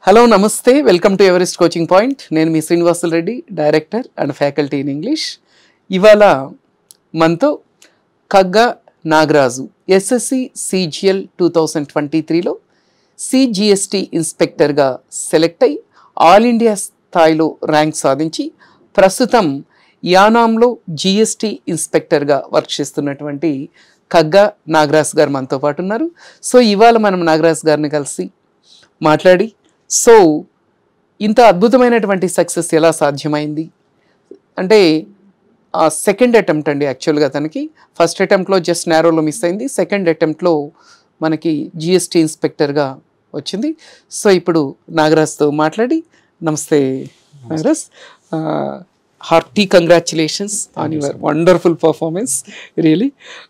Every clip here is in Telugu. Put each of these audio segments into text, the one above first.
హలో నమస్తే welcome to Everest coaching point నేను మీ Srinivasulu Reddy director and faculty in English ఇవాళ మనతో Kagga Nagaraju SSC CGL two thousand twenty త్రీలో సిజిఎస్టి ఇన్స్పెక్టర్గా సెలెక్ట్ అయి ఆల్ ఇండియా స్థాయిలో ర్యాంక్ సాధించి ప్రస్తుతం యానాంలో జిఎస్టి ఇన్స్పెక్టర్గా వర్క్ చేస్తున్నటువంటి కగ్గా నాగరాజ్ గారు మనతో పాటు ఉన్నారు సో ఇవాళ మనం నాగరాజ్ గారిని కలిసి మాట్లాడి సో ఇంత అద్భుతమైనటువంటి సక్సెస్ ఎలా సాధ్యమైంది అంటే ఆ సెకండ్ అటెంప్ట్ అండి యాక్చువల్గా తనకి ఫస్ట్ అటెంప్ట్లో జస్ట్ నేరోలో మిస్ అయింది సెకండ్ అటెంప్ట్లో మనకి జిఎస్టీ ఇన్స్పెక్టర్గా వచ్చింది సో ఇప్పుడు నాగరాజ్తో మాట్లాడి నమస్తే Nagaraj hearty congratulations on your wonderful performance really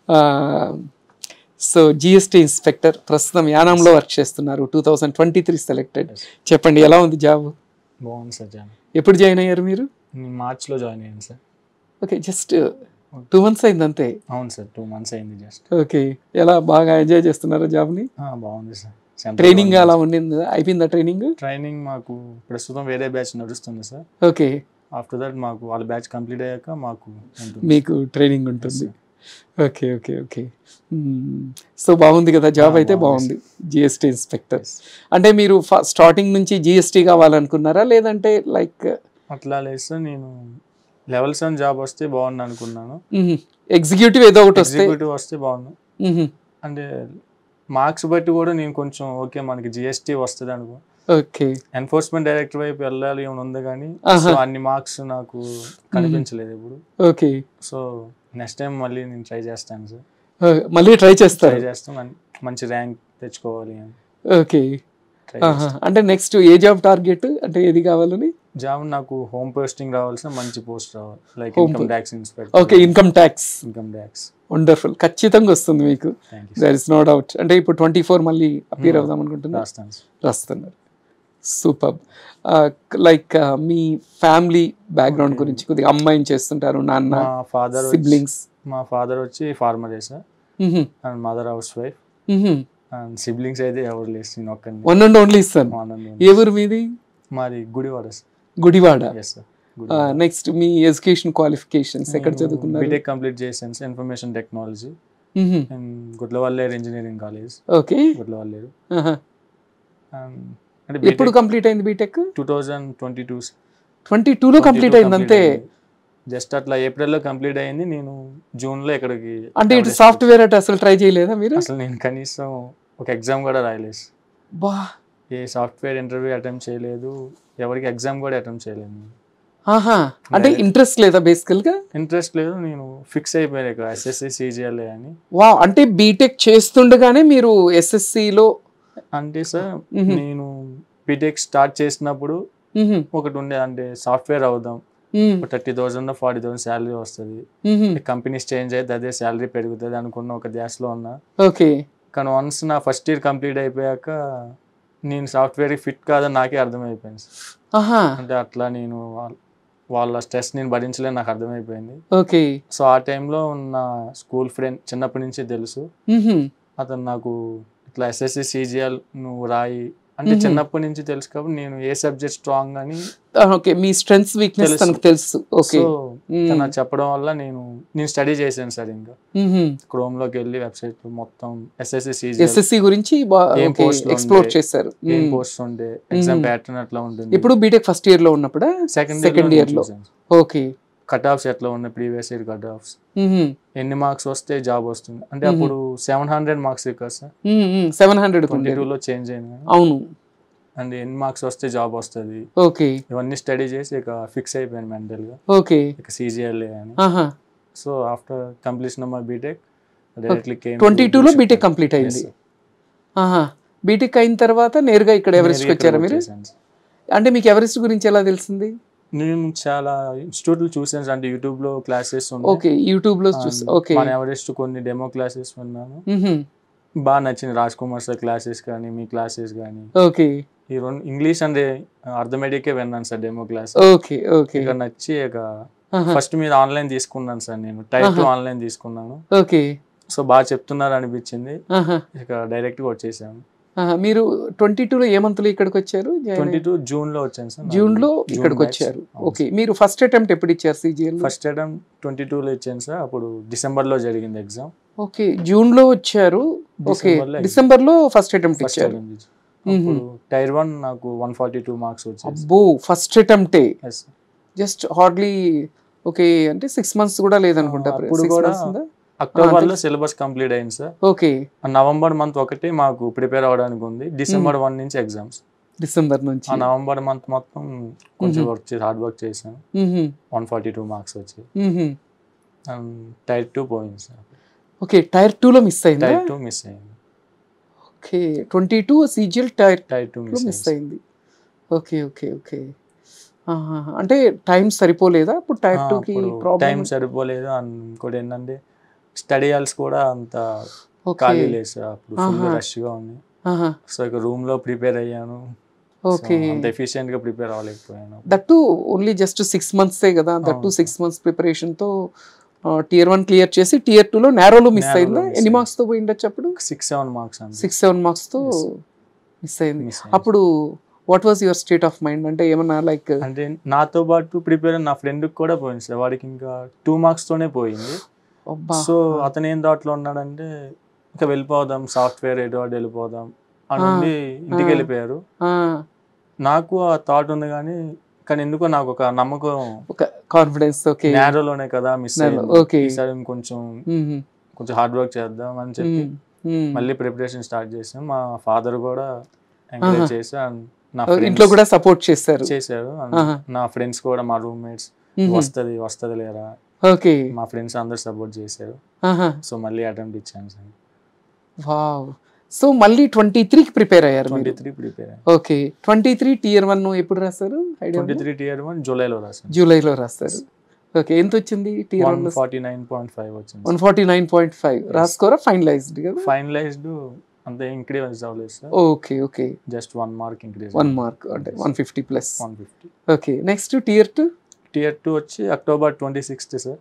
so GST inspector ప్రస్తుతం యానంలో వర్క్ చేస్తున్నారు two thousand twenty three selected చెప్పండి ఎలా ఉంది జాబ్ బాగుంది సార్ జాయిన్ ఎప్పుడు జాయిన్ అయ్యారు మీరు నేను మార్చ్లో జాయిన్ అయ్యాను sir okay just two months అయింది అంతే అవును సార్ టూ మంత్స్ అయింది జస్ట్ ఓకే ఎలా బాగా ఎంజాయ్ చేస్తున్నారా జాబ్ని బాగుంది సార్ ట్రైనింగ్ అలా ఉండింది అయిపోయిందా ట్రైనింగ్ ట్రైనింగ్ మాకు ప్రస్తుతం వేరే బ్యాచ్ నడుస్తుంది సార్ ఓకే ఆఫ్టర్ దట్ మాకు వాళ్ళ బ్యాచ్ కంప్లీట్ అయ్యాక మాకు ఉంటుంది మీకు ట్రైనింగ్ ఉంటుంది ఓకే ఓకే ఓకే సో బాగుంది కదా జాబ్ ఆ, అయితే బాగుంది బాగుంది జిఎస్టీ ఇన్స్పెక్టర్ అంటే మీరు స్టార్టింగ్ నుంచి జిఎస్టీ కావాలనుకున్నారా లేదంటే లైక్ అట్లా లేదు సార్ నేను లెవెల్ సెవెన్ జాబ్ వస్తే బాగుంది అనుకున్నాను ఎగ్జిక్యూటివ్ ఏదో ఒకటి వస్తే ఎగ్జిక్యూటివ్ వస్తే బాగుంది మ్మ్. అంటే మార్క్స్ బట్టి కూడా నేను కొంచెం ఓకే మనకి జిఎస్టీ వస్తుంది అనుకో ఓకే ఎన్ఫోర్స్మెంట్ డైరెక్టర్ వైపు వెళ్ళాలి అని ఉంది కానీ ఆహా. సో అన్ని మార్క్స్ నాకు కనిపించలేదు ఇప్పుడు ఓకే సో నెక్స్ట్ టైం మళ్ళీ నేను ట్రై చేస్తాను సార్ ఆ, మళ్ళీ ట్రై ట్రై చేస్తారు చేస్తాం మం- మంచి ర్యాంక్ తెచ్చుకోవాలి అని ఓకే ట్రై ఆహా. అంటే నెక్స్ట్ ఏ జాబ్ టార్గెట్ అంటే ఏది కావాలని జాబ్ నాకు హోమ్ పోస్టింగ్ రావాల్సిన మంచి పోస్ట్ రావాలి like Home income po- tax inspector okay income tax income tax wonderful ఖచ్చితంగా వస్తుంది మీకు thank you there is no doubt అంటే ఇప్పుడు ట్వంటీ ఫోర్ మళ్ళీ అపీర్ అవుదాం అనుకుంటున్నారు రాస్తాను సార్ రాస్తున్నారు సూపర్ లైక్ మీ ఫ్యామిలీ బ్యాక్గ్రౌండ్ Okay. గురించి కొద్దిగా అమ్మాయిని చేస్తుంటారు నాన్న మా ఫాదర్ సిబ్లింగ్స్ మా ఫాదర్ వచ్చి ఫార్మరే sir and mother housewife and siblings అయితే ఎవరు లేదు నేను ఒక్కరిని వన్ అండ్ ఓన్లీ సన్ మా అన్నని ఏ ఊరు మీది మాది Gudivada sir Gudivada yes sir next మీ ఎడ్యుకేషన్ క్వాలిఫికేషన్స్ ఎక్కడ చదువుకున్నారు బీటెక్ కంప్లీట్ చేశాను sir information technology and Gudlavalleru engineering college okay Gudlavalleru అంటే ఎప్పుడు కంప్లీట్ అయింది BTech two thousand twenty two twenty టూలో కంప్లీట్ అయింది అంతే జస్ట్ అట్లా ఏప్రిల్లో కంప్లీట్ అయింది నేను జూన్ లో ఇక్కడికి అంటే ఇటు travel సాఫ్ట్వేర్ అటు అసలు ట్రై చేయలేదా మీరు అసలు నేను కనీసం ఒక ఎగ్జామ్ కూడా రాయలేదు బా ఏ సాఫ్ట్వేర్ ఇంటర్వ్యూ అటెంప్ట్ చేయలేదు ఎవరికి ఎగ్జామ్ కూడా అటెంప్ట్ చేయలేదు ఆహా అంటే Direct. ఇంట్రెస్ట్ లేదా బేసికల్ గా ఇంట్రెస్ట్ లేదు నేను ఫిక్స్ అయిపోయాను ఇక్కడ ఎస్ఎస్సి సిజిఎల్ఏ అని వా అంటే బీటెక్ చేస్తుండగానే మీరు SSC లో అంటే సార్ మ్మ్. నేను బీటెక్ స్టార్ట్ చేసినప్పుడు మ్మ్. ఒకటి ఉండే అంటే సాఫ్ట్వేర్ అవుదాం మ్మ్. Thirty thousand forty thousand salary వస్తుంది మ్మ్. కంపెనీస్ చేంజ్ అయితే అదే శాలరీ పెరుగుతుంది అనుకున్న ఒక ధ్యాసలో ఉన్నా ఓకే కానీ వన్స్ నా ఫస్ట్ ఇయర్ కంప్లీట్ అయిపోయాక నేను సాఫ్ట్వేర్ ఫిట్ కాదని నాకే అర్థమైపోయింది ఆహా అంటే అట్లా నేను వాళ్ళ- వాళ్ళ స్ట్రెస్ నేను భరించలేని నాకు అర్థమైపోయింది ఓకే సో ఆ టైంలో నా స్కూల్ ఫ్రెండ్ చిన్నప్పటి నుంచి తెలుసు మ్మ్. అతను నాకు ఇట్లా ఎస్ఎస్సి సిజిఎల్ నువ్వు రాయి అంటే మ్మ్. చిన్నప్పటి నుంచి తెలుసు కాబట్టి నేను ఏ సబ్జెక్ట్ స్ట్రాంగ్ అని ఆ, ఓకే మీ స్ట్రెంగ్స్ వీక్నెస్ తెలుసు. తనకు తెలుసు ఓకే సో మ్మ్. తను చెప్పడం వల్ల నేను నేను స్టడీ చేశాను సార్ ఇంకా మ్మ్. క్రోమ్ లోకి వెళ్ళి వెబ్సైట్ మొత్తం ఎస్ఎస్సి సిజిఎల్ ఎస్ఎస్సి గురించి ఏం post లో ఎక్స్ప్లోర్ ఉండే, చేశారు ఏం మ్మ్. పోస్ట్ ఉండే ఎగ్జామ్ మ్మ్. ప్యాటర్న్ ఎట్లా ఉంటుంది ఇప్పుడు బీటెక్ ఫస్ట్ ఇయర్ లో ఉన్నప్పుడా సెకండ్ second year లో. ఓకే కట్ ఆఫ్స్ ఎట్లా ఉన్నాయి ప్రీవియస్ ఇయర్ కట్ ఆఫ్స్ మ్మ్. ఎన్ని మార్క్స్ వస్తే జాబ్ వస్తుంది అంటే మ్మ్. అప్పుడు సెవెన్ హండ్రెడ్ మార్క్స్ కదా సార్ మ్మ్. మ్మ్. సెవెన్ హండ్రెడ్ ట్వంటీ లో చేంజ్ అయింది అవును అండ్ ఎన్ని మార్క్స్ వస్తే జాబ్ వస్తుంది ఓకే ఇవన్నీ స్టడీ చేసి ఇక ఫిక్స్ అయిపోయాను మెంటల్ గా ఓకే ఇక సిజిఎల్ఏ అని ఆహా so after completion of my BTech directly twenty లో బీటెక్ కంప్లీట్ అయింది ఆహా బీటెక్ అయిన తర్వాత నేరుగా ఇక్కడ ఎవరెస్ట్కి వచ్చారా మీరు అంటే మీకు ఎవరెస్ట్ గురించి ఎలా తెలిసింది నేను చాలా ఇన్స్టిట్యూట్లు చూసాను అంటే యూట్యూబ్ లో క్లాసెస్ ఓకే యూట్యూబ్ లో చూసి ఓకే మన ఎవరెస్ట్ కొన్ని డెమో క్లాసెస్ విన్నాను మ్మ్హ. బాగా నచ్చింది రాజ్ కుమార్ సార్ క్లాసెస్ కానీ మీ క్లాసెస్ కానీ ఓకే ఈ రెండు ఇంగ్లీష్ అంటే అర్థమెటికే విన్నాను sir demo class okay okay ఇక నచ్చి ఇక ఆహా. ఫస్ట్ మీద ఆన్లైన్ తీసుకున్నాను సార్ నేను టైప్ టూ ఆహా. ఆన్లైన్ తీసుకున్నాను ఓకే సో బాగా చెప్తున్నారు అనిపించింది ఆహా. ఇక డైరెక్ట్ గా వచ్చేసాను ఆహా, మీరు ట్వంటీ టూలో ఏ మంత్లో ఇక్కడికి వచ్చారు ట్వంటీ టూ జూన్ లో వచ్చాను సార్ జూన్ లో ఇక్కడికి వచ్చారు ఓకే మీరు ఫస్ట్ అటెంప్ట్ ఎప్పుడు ఇచ్చారు CGL first attempt twenty two లో ఇచ్చాను సార్ అప్పుడు డిసెంబర్ లో జరిగింది ఎగ్జామ్ ఓకే జూన్ లో వచ్చారు ఓకే డిసెంబర్లో డిసెంబర్ లో ఫస్ట్ అటెంప్ట్ ఫస్ట్ ఇచ్చారు అటెంప్ట్ అప్పుడు టైర్ వన్ నాకు వన్ ఫార్టీ టూ మార్క్స్ వచ్చాయి అబ్బో ఫస్ట్ అటెంప్టే Yes, sir. Just hardly okay అంటే సిక్స్ మంత్స్ కూడా లేదనుకుంటా ఆ, అప్పుడు కూడా అక్టోబర్ లో సిలబస్ కంప్లీట్ అయింది సార్ ఓకే నవంబర్ మంత్ ఒకటి మాకు ప్రిపేర్ అవ్వడానికి ఉంది డిసెంబర్ వన్ నుంచి ఎగ్జామ్స్ డిసెంబర్ నుంచి ఆ నవంబర్ మంత్ మొత్తం కొంచెం వర్క్ చేసి హార్డ్ వర్క్ చేశాను మ్మ్హ. వన్ ఫార్టీ టూ మార్క్స్ వచ్చాయి మ్మ్హ. టైర్ టూ పోయింది సార్ ఓకే టైర్ టూ లో మిస్ అయిందా టైర్ టూ మిస్ అయింది okay twenty two CGL tier tier two లో మిస్ మిస్ అయింది ఓకే ఓకే ఓకే ఆహా. అంటే టైం సరిపోలేదా ఇప్పుడు టైర్ టూ కి టైం ప్రాబ్లం సరిపోలేదు అండ్ ఇంకోటి ఏంటంటే స్టడీ హాల్స్ కూడా అంత ఓకే ఖాళీ లేదు సార్ అప్పుడు ఫుల్ ఆహా. రష్ గా ఉంది ఆహా. సో ఇక రూమ్ లో ప్రిపేర్ అయ్యాను ఓకే So, అంత ఎఫిషియెంట్ గా ప్రిపేర్ అవ్వలేకపోయాను దట్టు ఓన్లీ జస్ట్ సిక్స్ మంత్సే కదా దట్టు అవును. సిక్స్ మంత్స్ ప్రిపరేషన్ తో టియర్ వన్ క్లియర్ చేసి టియర్ టూ లో నేరోలో మిస్ Narrow లో అయిందా miss ఎన్ని అయింది. మార్క్స్ తో పోయిండొచ్చు అప్పుడు సిక్స్ సెవెన్ మార్క్స్ అండి సిక్స్ సెవెన్ మార్క్స్ తో Yes. మిస్ అయింది Miss అయింది. అప్పుడు what was your state of mind అంటే ఏమన్నా లైక్ అంటే నాతో పాటు ప్రిపేర్ నా ఫ్రెండ్ కూడా పోయింది సార్ వాడికి ఇంకా టూ మార్క్స్ తోనే పోయింది సో అతను ఏం థాట్ లో ఉన్నాడంటే ఇంకా వెళ్ళిపోదాం సాఫ్ట్వేర్ ఎటు అటు వెళ్ళిపోదాం అని ఆ, ఉండి ఇంటికి ఆ. వెళ్ళిపోయారు నాకు ఆ థాట్ ఉంది కానీ కానీ ఎందుకో నాకు ఒక నమ్మకం ఒక కాన్ఫిడెన్స్ ఓకే నేరోలోనే కదా మిస్ Narrow, అయింది okay. ఈసారి ఇంకొంచెం కొంచెం హార్డ్ వర్క్ చేద్దాం అని చెప్పి మళ్ళీ ప్రిపరేషన్ స్టార్ట్ చేసాం మా ఫాదర్ కూడా ఎంకరేజ్ ఆహా. చేసి and నా ఇంట్లో ఫ్రెండ్స్ కూడా సపోర్ట్ చేశారు చేశారు and ఆహా. నా ఫ్రెండ్స్ కూడా మా రూమ్మేట్స్ వస్తది వస్తది లేరా ఓకే మా ఫ్రెండ్స్ అందరు సపోర్ట్ చేశారు సో మళ్ళీ అటెంప్ట్ ఇచ్చాను సార్ వావ్ సో మళ్ళీ ట్వంటీ త్రీకి ప్రిపేర్ అయ్యారు ట్వంటీ మీరు three prepare okay twenty three tier one ఎప్పుడు రాస్తారు idea twenty three tier one జూలైలో రాశాను జూలైలో రాస్తారు ఓకే ఎంత వచ్చింది tier one one forty nine point five వచ్చింది one forty nine point five రాసుకోరా ఫైనలైజ్డ్ కదా ఫైనలైజ్డ్ అంత ఇంక్రీజ్ అవ్వలేదు sir okay okay just one mark increase one mark అంటే one fifty plus one fifty okay next tier two tier two వచ్చి October twenty sixth sir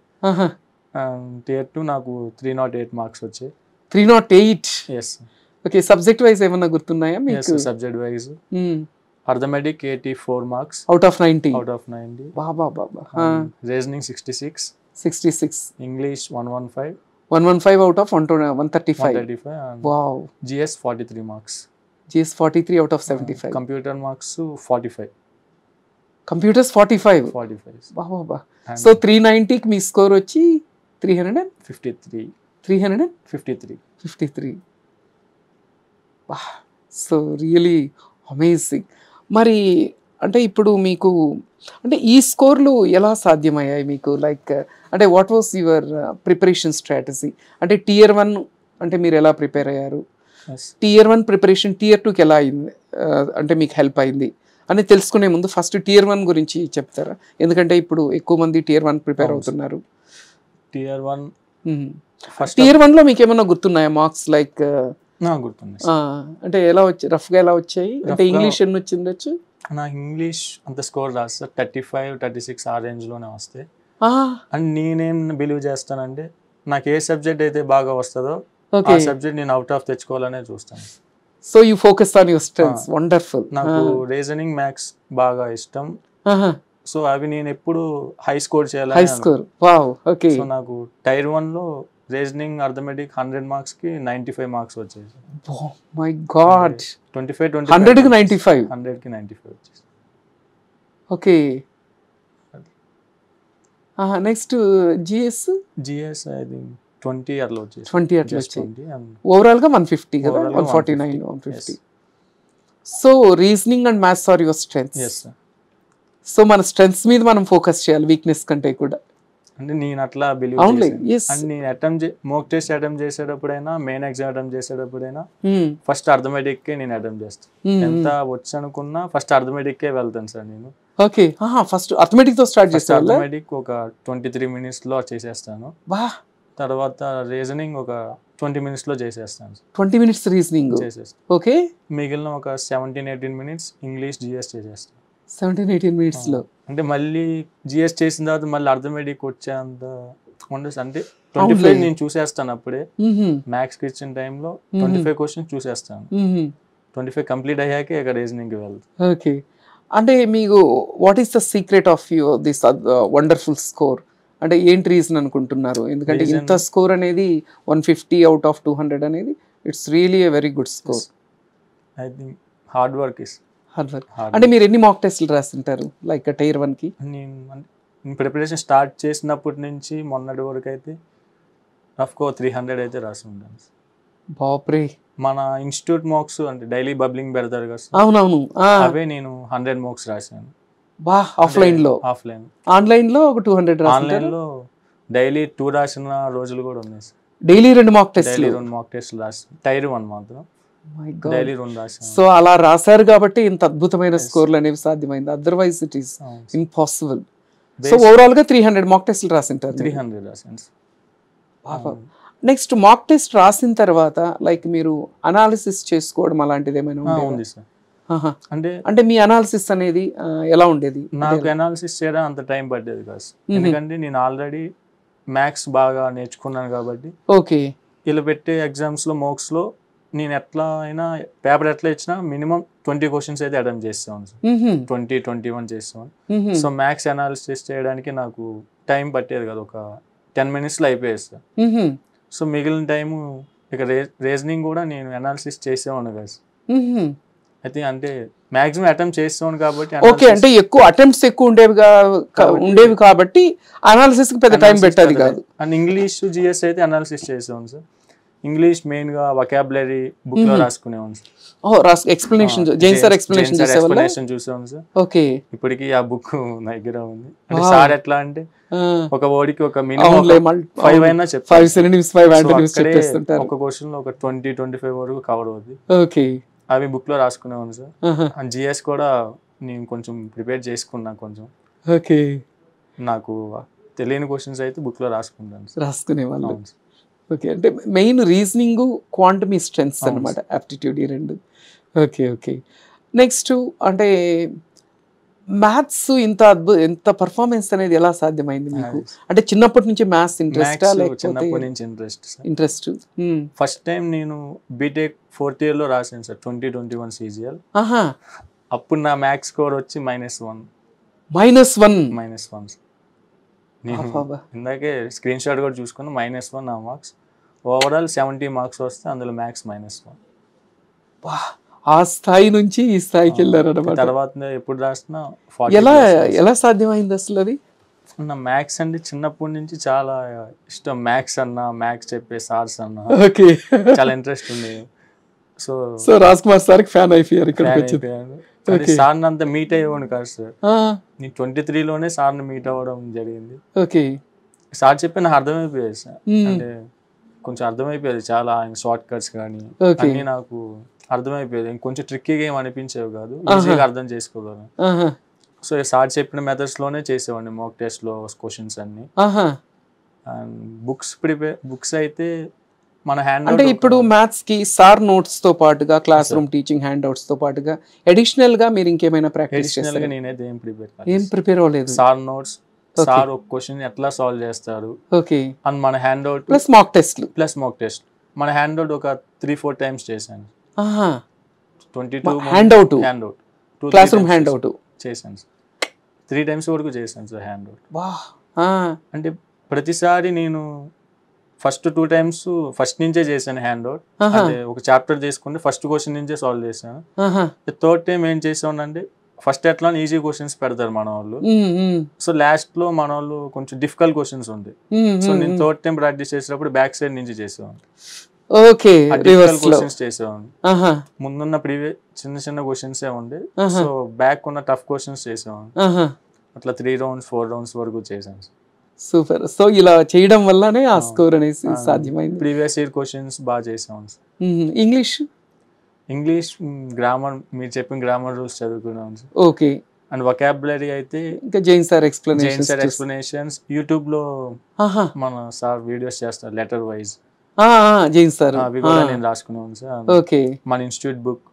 tier two నాకు త్రీ నాట్ ఎయిట్ మార్క్స్ వచ్చాయి three not eight yes okay subject wise ఏమన్నా గుర్తున్నాయా ఎస్ మీకు subject wise arithmetic eighty four marks out of ninety out of ninety బాబా బాబా reasoning sixty six sixty six English one one five one one five out of one two one thirty one five thirty five and wow GS forty three marks GS forty three out of seventy five computer marks forty five computers forty five forty five బాబా సో త్రీ నైంటీకి మీ స్కోర్ వచ్చి three hundred and fifty three three hundred and fifty three fifty three so really amazing మరి అంటే ఇప్పుడు మీకు అంటే ఈ స్కోర్లు ఎలా సాధ్యమయ్యాయి మీకు లైక్ అంటే what was your preparation strategy అంటే టియర్ వన్ అంటే మీరు ఎలా ప్రిపేర్ అయ్యారు టియర్ వన్ ప్రిపరేషన్ టియర్ టూకి ఎలా అయింది ఆ, అంటే మీకు హెల్ప్ అయింది అని తెలుసుకునే ముందు ఫస్ట్ టియర్ వన్ గురించి చెప్తారా ఎందుకంటే ఇప్పుడు ఎక్కువ మంది టియర్ వన్ ప్రిపేర్ అవును. అవుతున్నారు tier one first tier one లో మీకు ఏమైనా గుర్తున్నాయా మార్క్స్ లైక్ నాకు గుర్తుంది అంటే ఎలా వచ్చి రఫ్ గా ఎలా వచ్చాయి అంటే Rough గా- ఇంగ్లీష్ ఎన్ని వచ్చిండొచ్చు నాకు ఇంగ్లీష్ అంత స్కోర్ రాదు sir thirty five thirty six ఆ రేంజ్లోనే వస్తాయి ఆ, అండ్ నేనేం బిలీవ్ చేస్తానంటే నాకు ఏ సబ్జెక్ట్ అయితే బాగా వస్తుందో ఆ ఓకే సబ్జెక్ట్ నేను అవుట్ ఆఫ్ తెచ్చుకోవాలనే చూస్తాను so you focus on your strengths wonderful నాకు రీజనింగ్ మ్యాథ్స్ బాగా ఇష్టం సో అవి నేను ఎప్పుడు హై స్కోర్ హై చేయాలని స్కోర్ వావ్ ఓకే సో నాకు టైర్ వన్ లో రీజనింగ్ అర్థమెటిక్ హండ్రెడ్ మార్క్స్ కి నైన్టీ ఫైవ్ మార్క్స్ వచ్చాయి my god twenty five twenty hundred కి నైన్టీ ఫైవ్ హండ్రెడ్ కి నైన్టీ ఫైవ్ వచ్చేసి ఓకే నెక్స్ట్ జిఎస్ జిఎస్ అది ట్వంటీ అట్లా వచ్చేసి ట్వంటీ అట్లా జస్ట్ వచ్చాయి ట్వంటీ అండ్ ఓవరాల్ గా వన్ ఫిఫ్టీ కదా Overall గా one forty nine 150. One fifty so reasoning and maths are your strengths yes so మన స్ట్రెంగ్స్ మీద మనం ఫోకస్ చేయాలి వీక్నెస్ కంటే కూడా అంటే నేను అట్లా బిలీవ్ అవునులే ఎస్ అండ్ నేను అటెంప్ట్ మోక్ టెస్ట్ అటెంప్ట్ చేసేటప్పుడైనా మెయిన్ ఎగ్జామ్ అటెంప్ట్ చేసేటప్పుడైనా ఫస్ట్ అర్థమెటిక్ కే నేను అటెంప్ట్ చేస్తాను ఎంత వచ్చు అనుకున్నా ఫస్ట్ అర్థమెటిక్ కే వెళ్తాను సార్ నేను ఓకే ఫస్ట్ అథమెటిక్ తో స్టార్ట్ ఫస్ట్ చేస్తా అర్థమెటిక్ ఒక ట్వంటీ త్రీ మినిట్స్ లో చేసేస్తాను వా తర్వాత రీజనింగ్ ఒక ట్వంటీ మినిట్స్ లో చేసేస్తాను ట్వంటీ మినిట్స్ రీజనింగ్ చేసేస్తాను ఓకే మిగిలిన ఒక seventeen eighteen minutes English GS చేసేస్తాను సెవెంటీన్ ఎయిటీన్ మినిట్స్ లో అంటే మళ్ళీ జిఎస్ చేసిన తర్వాత మళ్ళీ అర్థమెటిక్ వచ్చేంత ఉండదు అంటే ట్వంటీ అవునులే. ఫైవ్ నేను చూసేస్తాను అప్పుడే మ్మ్హ్మ్. మ్యాథ్స్ కి ఇచ్చిన టైంలో ట్వంటీ ఫైవ్ క్వశ్చన్స్ చూసేస్తాను మ్మ్హ్మ్. ట్వంటీ ఫైవ్ కంప్లీట్ అయ్యాకే ఇక రీజనింగ్కి వెళ్తాం ఓకే అంటే మీకు what is the secret of you this wonderful score అంటే ఏంటి రీజన్ అనుకుంటున్నారు ఎందుకంటే Reason- ఇంత స్కోర్ అనేది one fifty out of two hundred అనేది it's really a very good score I think hard work is hard work hard అంటే మీరు ఎన్ని మాక్ టెస్ట్లు రాసింటారు లైక్ టైర్ వన్ కి నేను అంటే నేను ప్రిపరేషన్ స్టార్ట్ చేసినప్పటి నుంచి మొన్నటి వరకు అయితే రఫ్కో త్రీ హండ్రెడ్ అయితే రాసి ఉంటాను బాప్రే మన ఇన్స్టిట్యూట్ మోక్స్ అంటే డైలీ బబ్లింగ్ పెడతారు కదా సార్. అవునవును ఆ, అవే నేను హండ్రెడ్ మోక్స్ రాశాను బా ఆఫ్లైన్ లో ఆఫ్లైన్ ఆన్లైన్ లో ఒక టూ హండ్రెడ్ ఆన్లైన్ రాసింటారు లో డైలీ టూ రాసిన రోజులు కూడా ఉన్నాయి సార్ డైలీ రెండు మాక్ డైలీ టెస్ట్లు రెండు మాక్ టెస్ట్ రాసి టైర్ వన్ మాత్రం మై గాడ్ డైలీ రెండు రాశాను సో అలా రాశారు కాబట్టి ఇంత అద్భుతమైన స్కోర్లు అనేవి సాధ్యమైంది otherwise it is impossible so overall గా త్రీ హండ్రెడ్ మాక్ టెస్ట్లు రాసింటారు త్రీ హండ్రెడ్ రాశాను సార్. నెక్స్ట్ మాక్ టెస్ట్ రాసిన తర్వాత లైక్ మీరు అనాలిసిస్ చేసుకోవడం అలాంటిది ఏమైనా ఆ, ఉండేదా? ఉంది సార్ ఆహా. అంటే అంటే మీ అనాలిసిస్ అనేది ఆ, ఎలా ఉండేది నాకు అనాలిసిస్ చేయడం అంత టైం పట్టేది కాదు సార్. ఎందుకంటే నేను ఆల్రెడీ మ్యాథ్స్ బాగా నేర్చుకున్నాను కాబట్టి ఓకే వీళ్ళు పెట్టే ఎగ్జామ్స్లో మోక్స్లో నేను ఎట్లా అయినా పేపర్ ఎట్లా ఇచ్చినా మినిమం ట్వంటీ క్వశ్చన్స్ అయితే అటెంప్ట్ చేస్తాను సార్ ట్వంటీ ట్వంటీ వన్ చేస్తాను సో మ్యాథ్స్ అనాలిసిస్ చేయడానికి నాకు టైం పట్టేది కదా ఒక టెన్ మినిట్స్లో అయిపోయేది సార్ సో మిగిలిన టైము ఇక రే రీజనింగ్ కూడా నేను అనాలిసిస్ చేసేవాను కదా సార్. అయితే అంటే మాక్సిమం అటెంప్ట్ చేస్తాను కాబట్టి ఓకే అంటే ఎక్కువ అటెంప్ట్స్ ఎక్కువ ఉండేవి కా- కా- ఉండేవి కాబట్టి అనాలిసిస్ కి పెద్ద టైం పెట్టేది కాదు అండ్ ఇంగ్లీష్ జిఎస్ అయితే అనాలిసిస్ చేసేవాను సార్ ఇంగ్లీష్ మెయిన్ గా వకాబులరీ బుక్ లో రాసుకునేవాను సార్ ఓ రాస్ ఎక్స్ప్లెనేషన్ జైన్ సార్ ఎక్స్ప్లెనేషన్ చేసేవాళ్ళ ఎక్స్ప్లెనేషన్ చూసాను సార్ ఓకే ఇప్పటికి ఆ బుక్ నా దగ్గర ఉంది అంటే సార్ ఎట్లా అంటే ఆ, ఒక వర్డ్కి ఒక మినిమం అవునులే ఫైవ్ అయినా చెప్తారు five synonyms five So antonyms అక్కడే చెప్పేస్తుంటారు ఒక క్వశ్చన్ లో ఒక ట్వంటీ ట్వంటీ ఫైవ్ వరకు కవర్ అవుతుంది ఓకే అవి బుక్ లో రాసుకునేవాను సార్ ఆహా. అండ్ జిఎస్ కూడా నేను కొంచెం ప్రిపేర్ చేసుకున్నా కొంచెం ఓకే నాకు తెలియని క్వశ్చన్స్ అయితే బుక్ లో రాసుకుంటాను సార్ రాసుకునే వాళ్ళు అవును సార్. ఓకే అంటే మెయిన్ రీజనింగ్ క్వాంటమీ స్ట్రెంగ్స్ అవును అనమాట ఆప్టిట్యూడ్ ఈ రెండు ఓకే ఓకే నెక్స్ట్ అంటే మ్యాథ్స్ ఇంత అద్భుత ఎంత పర్ఫార్మెన్స్ అనేది ఎలా సాధ్యమైంది మీకు అంటే చిన్నప్పటి నుంచి మ్యాథ్స్ ఇంట్రెస్టా మ్యాథ్స్ లేకపోతే చిన్నప్పటి నుంచి interest sir interest first time నేను బీటెక్ ఫోర్త్ ఇయర్ లో రాశాను sir twenty twenty one CGL ఆహా అప్పుడు నా మ్యాథ్స్ స్కోర్ వచ్చి minus one minus one minus one నేను ఇందాకే స్క్రీన్ షాట్ కూడా చూసుకున్నా మైనస్ వన్ నా మార్క్స్ ఓవరాల్ సెవెంటీ మార్క్స్ వస్తే అందులో మ్యాథ్స్ మైనస్ వన్ ఆ స్థాయి నుంచి ఈ స్థాయికి వెళ్ళారు అనమాట తర్వాత ఎప్పుడు రాసినా ఫార్టీ ఎలా ఎలా సాధ్యమైంది అసలు అది నా మ్యాథ్స్ అంటే చిన్నప్పటి నుంచి చాలా ఇష్టం మ్యాథ్స్ అన్నా మ్యాథ్స్ చెప్పే సార్స్ అన్నా ఓకే చాలా ఇంట్రెస్ట్ ఉంది so so Raj Kumar sir fan అయిపోయారు ఇక్కడికి వచ్చింది Okay. సార్ని అంతా మీట్ అయ్యేవాడు కాదు సార్ ఆ, నేను ట్వంటీ త్రీలోనే సార్ని మీట్ అవ్వడం జరిగింది ఓకే సార్ చెప్పి నాకు అర్థమైపోయేది సార్ Hmm. అంటే కొంచెం అర్థమైపోయేది చాలా ఆయన షార్ట్ కట్స్ కానీ Okay. అన్నీ నాకు అర్థమైపోయేది ఇంకొంచెం ట్రిక్కీగా ఏం అనిపించేవి కాదు ఈజీగా అర్థం చేసుకోగలను ఆహా సో సార్ చెప్పిన మెథడ్స్ లోనే చేసేవాడిని మాక్ టెస్ట్ లో క్వశ్చన్స్ అన్ని ఆహా అండ్ బుక్స్ ప్రిపేర్ బుక్స్ అయితే మన హ్యాండ్ అంటే ఇప్పుడు మ్యాథ్స్ కి సార్ నోట్స్ తో పాటుగా classroom teaching handouts తో పాటుగా అడిషనల్ గా మీరు ఇంకేమైనా ప్రాక్టీస్ అడిషనల్ గా చేస్తారు నేనైతే ఏం ప్రిపేర్ ఏం ప్రిపేర్ అవ్వలేదు సార్ నోట్స్ సార్ ఒక క్వశ్చన్ ఎట్లా సాల్వ్ చేస్తారు ఓకే అండ్ మన హ్యాండ్ అవుట్ ప్లస్ మాక్ టెస్ట్లు ప్లస్ మాక్ టెస్ట్ మన హ్యాండ్ అవుట్ ఒక త్రీ ఫోర్ టైమ్స్ చేశాను ఆహా twenty two handout handout classroom handout చేశాను సార్ త్రీ టైమ్స్ వరకు చేశాను సార్ హ్యాండ్ అవుట్ వా ఆ, అంటే ప్రతిసారి నేను ఫస్ట్ టూ టైమ్స్ ఫస్ట్ నుంచే చేశాను హ్యాండ్ అవుట్ ఆహా. అంటే ఒక చాప్టర్ తీసుకుంటే ఫస్ట్ క్వశ్చన్ నుంచే సాల్వ్ చేశాను ఆహా థర్డ్ టైం ఏం చేసానంటే ఫస్ట్ ఎట్లా ఈజీ క్వశ్చన్స్ పెడతారు మన వాళ్ళు ఉమ్, ఉమ్, సో లాస్ట్ లో మన వాళ్ళు కొంచెం డిఫికల్ట్ క్వశ్చన్స్ ఉంటాయి ఉమ్, సో ఉమ్, నేను ఉమ్. థర్డ్ టైం ప్రాక్టీస్ చేసేటప్పుడు బ్యాక్ సైడ్ నుంచి చేసేవాడిని ఓకే ఆ డిఫికల్ట్ రివర్స్ లో క్వశ్చన్స్ చేసేవాడిని ఆహా ముందున్న ప్రీవియస్ చిన్న చిన్న క్వశ్చన్స్ ఏ ఉండే ఆహా. సో బ్యాక్ ఉన్న టఫ్ క్వశ్చన్స్ చేసేవాడిని ఆహా అట్లా త్రీ రౌండ్స్ ఫోర్ రౌండ్స్ వరకు చేశాను సూపర్ సో ఇలా చేయడం వల్లనే ఆ స్కోర్ అనేసి సాధ్యమైంది ప్రీవియస్ ఇయర్ క్వశ్చన్స్ బాగా చేసాం ఇంగ్లీష్ ఇంగ్లీష్ గ్రామర్ మీరు చెప్పిన గ్రామర్ రూల్స్ చదువుకున్నాం సార్ ఓకే అండ్ వొకాబులరీ అయితే ఇంకా Jain sir Jain explanation sir explanations YouTube లో ఆహా మన సార్ వీడియోస్ చేస్తారు లెటర్ వైజ్ ఆ, ఆ, జైన్ సార్ అవి కూడా నేను రాసుకున్నాను సార్ ఓకే మన ఇన్స్టిట్యూట్ బుక్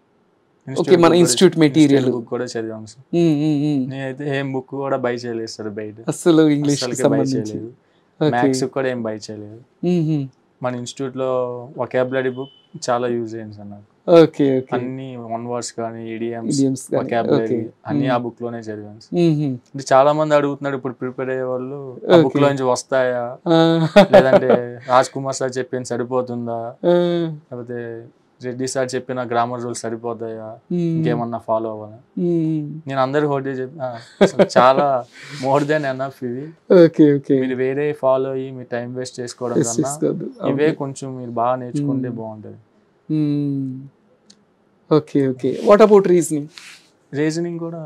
Okay, మన institute material. బుక్ కూడా చదివాం సార్ ఉమ్, ఉమ్, ఉమ్. నేనైతే ఏం బుక్ కూడా బై చేయలేదు సార్ బయట అస్సలు ఇంగ్లీష్ కి అసలుకే బై సంబంధించి చేయలేదు ఓకే మ్యాథ్స్ కూడా ఏం బై చేయలేదు ఉమ్, ఉమ్. మన ఇన్స్టిట్యూట్ లో వొకాబులరీ బుక్ చాలా యూజ్ అయింది సార్ నాకు ఓకే ఓకే అన్ని వన్ వర్డ్స్ కానీ ఈడియమ్స్ ఇడియమ్స్ కానీ వొకాబులరీ ఓకే అన్ని ఆ బుక్ లోనే చదివాను సార్. అంటే చాలా మంది అడుగుతున్నాడు ఇప్పుడు ప్రిపేర్ అయ్యే వాళ్ళు ఆ Okay. బుక్ లో నుంచి వస్తాయా లేదంటే రాజ్ కుమార్ సార్ చెప్పింది సరిపోతుందా లేకపోతే రెడ్డి సార్ చెప్పిన గ్రామర్ రూల్స్ సరిపోతాయా ఇంకేమన్నా ఫాలో అవ్వాలా నేను అందరికి ఒకటి చెప్పి ఆ, అసలు చాలా మోర్ దెన్ ఎనఫ్ ఇవి ఓకే ఓకే మీరు వేరే ఫాలో అయ్యి మీ టైం వేస్ట్ చేసుకోవడం కన్నా ఇవే కొంచెం మీరు బాగా నేర్చుకుంటే Hmm. బాగుంటది okay okay what about reasoning reasoning కూడా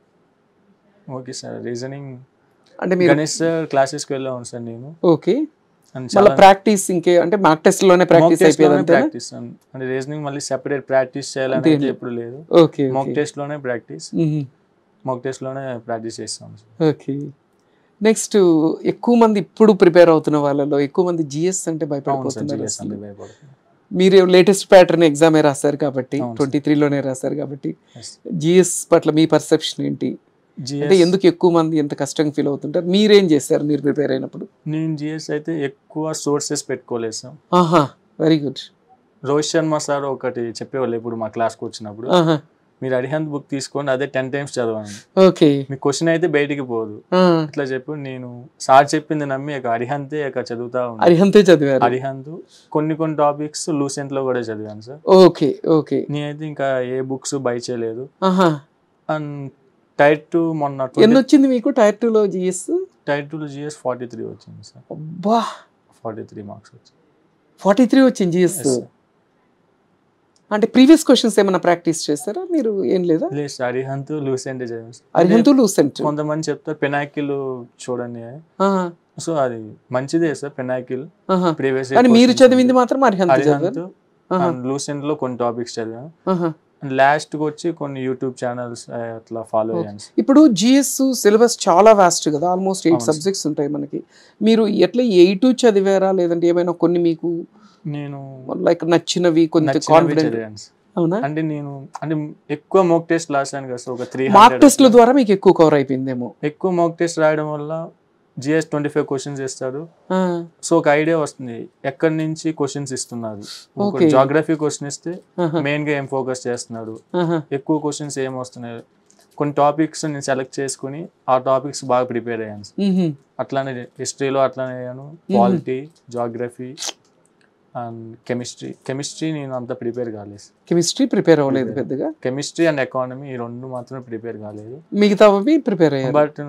ఓకే సార్ రీజనింగ్ అంటే మీరు గణేష్ సార్ క్లాసెస్కి వెళ్ళాను సార్ నేను ఓకే And మళ్ళీ చాలా ప్రాక్టీస్ ఇంకే అంటే మార్క్ టెస్ట్ లోనే ప్రాక్టీస్ అయిపోయేది అంతేనా ప్రాక్టీస్ అంటే రీజనింగ్ మళ్ళీ సెపరేట్ ప్రాక్టీస్ చేయాలని అంతే. అయితే ఎప్పుడు లేదు ఓకే మాక్ ఓకే టెస్ట్ లోనే ప్రాక్టీస్ మాక్ టెస్ట్ లోనే ప్రాక్టీస్ చేస్తాం సార్ ఓకే నెక్స్ట్ ఎక్కువ మంది ఇప్పుడు ప్రిపేర్ అవుతున్న వాళ్ళలో ఎక్కువ మంది జిఎస్ అంటే అవును సార్ భయపడిపోతున్నారు GS అసలు అంటే భయపడుతుంది మీరు లేటెస్ట్ ప్యాటర్న్ ఎగ్జామే రాశారు కాబట్టి అవును ట్వంటీ త్రీలోనే రాశారు కాబట్టి Yes. జిఎస్ పట్ల మీ పర్సెప్షన్ ఏంటి అంటే GS ఎందుకు ఎక్కువ మంది ఎంత కష్టంగా ఫీల్ అవుతుంటారు మీరేం చేశారు మీరు ప్రిపేర్ అయినప్పుడు నేను జిఎస్ అయితే ఎక్కువ సోర్సెస్ పెట్టుకోలేదు సార్ ఆహా very good Rohit Sharma sir ఒకటి చెప్పేవాళ్ళు ఇప్పుడు మా క్లాస్కి వచ్చినప్పుడు ఆహా మీరు అరిహంత్ బుక్ తీసుకోండి అదే టెన్ టైమ్స్ చదవండి ఓకే మీ క్వశ్చన్ అయితే బయటికి పోదు ఇట్లా చెప్పి నేను సార్ చెప్పింది నమ్మి ఇక అరిహంతే ఇక చదువుతా ఉన్నాను అరిహంతే చదివారు అరిహంత్ కొన్ని కొన్ని టాపిక్స్ లూసెంట్ లో కూడా చదివాను సార్ ఓకే ఓకే నేనైతే ఇంకా ఏ బుక్స్ బై చేయలేదు ఆహా అండ్ టైర్ టూ మొన్న ఎన్ని వచ్చింది మీకు టైర్ టూ లో GS tier two GS forty three వచ్చింది సార్ అబ్బా ఫార్టీ త్రీ మార్క్స్ వచ్చింది ఫార్టీ త్రీ వచ్చింది జిఎస్ Yes, sir. అంటే ప్రీవియస్ క్వశ్చన్స్ ఏమైనా ప్రాక్టీస్ చేస్తారా మీరు ఏం లేదా లేదు సార్ అరిహంత్ లూసెంట్ చదివాను సార్. అరిహంతు లూసెంట్ కొంతమంది చెప్తారు పెనాకిల్ చూడండి సో అది మంచిదే సార్ పెనాకిల్ ప్రీవియస్ కానీ మీరు చదివింది మాత్రం అరిహంతు చదివారు అరిహంత్ లూసెంట్ లో కొన్ని టాపిక్స్ చదివాను లాస్ట్ కి వచ్చి కొన్ని యూట్యూబ్ ఛానల్స్ అట్లా ఫాలో అయ్యాను సార్. ఇప్పుడు జిఎస్ సిలబస్ చాలా వాస్ట్ కదా ఆల్మోస్ట్ ఎయిట్ అవును సార్. సబ్జెక్ట్స్ ఉంటాయి మనకి మీరు ఎట్లా ఎయిట్ చదివారా లేదంటే ఏమైనా కొన్ని మీకు నేను లైక్ నచ్చినవి కొంచెం నచ్చినవి కాన్ఫిడెంట్ చదివాను సార్. అవునా అంటే నేను అంటే ఎక్కువ మోక్ టెస్ట్ రాసాను కదా సార్ ఒక త్రీ మార్క్ టెస్ట్ల ద్వారా మీకు ఎక్కువ కవర్ అయిపోయిందేమో ఎక్కువ మోక్ టెస్ట్ రాయడం వల్ల జిఎస్ ట్వంటీ ఫైవ్ క్వశ్చన్స్ ఇస్తారు ఆ, సో ఒక ఐడియా వస్తుంది ఎక్కడి నుంచి క్వశ్చన్స్ ఇస్తున్నారు Okay. జాగ్రఫీ క్వశ్చన్ ఇస్తే ఆహా, మెయిన్ గా ఏం ఫోకస్ చేస్తున్నాడు ఆహా, ఎక్కువ క్వశ్చన్స్ ఏం వస్తున్నాయి కొన్ని టాపిక్స్ నేను సెలెక్ట్ చేసుకుని ఆ టాపిక్స్ బాగా ప్రిపేర్ అయ్యాను సార్. మ్హూ. అట్లానే హిస్టరీలో అట్లానే అయ్యాను polity geography and chemistry chemistry నేను అంత ప్రిపేర్ కాలేదు కెమిస్ట్రీ ప్రిపేర్ అవ్వలేదు Prepare. పెద్దగా కెమిస్ట్రీ అండ్ ఎకానమీ ఈ రెండు మాత్రమే ప్రిపేర్ కాలేదు మిగతావి ప్రిపేర్ అయ్యారు బట్